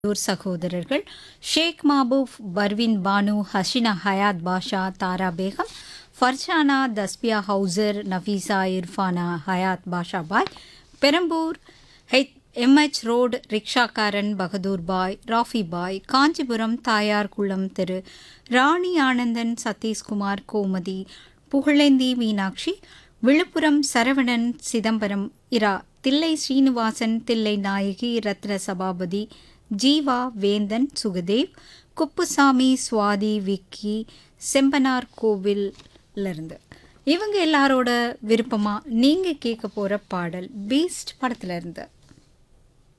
உள்ளூர் சகோதரர்கள் Sheikh Mahboob Parveen Banu Hasina Hayat Basha Tara Begum Farzana Tasbiya Hausar Nafeesa Irfana Hayat Basha bhai Perambur H MH road ரிக்ஷாக்காரன் பகதூர் பாய் ராஃபி பாய் காஞ்சிபுரம் தாயார் குளம் திரு ராணி ஆனந்தன் சதீஷ்குமார் கோமதி புகழேந்தி மீனாட்சி விழுப்புரம் சரவணன் சிதம்பரம் இரா தில்லை ஸ்ரீனிவாசன் தில்லை நாயகி ரத்ன சபாபதி ஜீவா வேந்தன் சுகதேவ் குப்புசாமி சுவாதி விக்கி செம்பனார் கோவிலிருந்து இவங்க எல்லாரோட விருப்பமா நீங்க கேட்க போற பாடல் பீஸ்ட் படத்துல இருந்து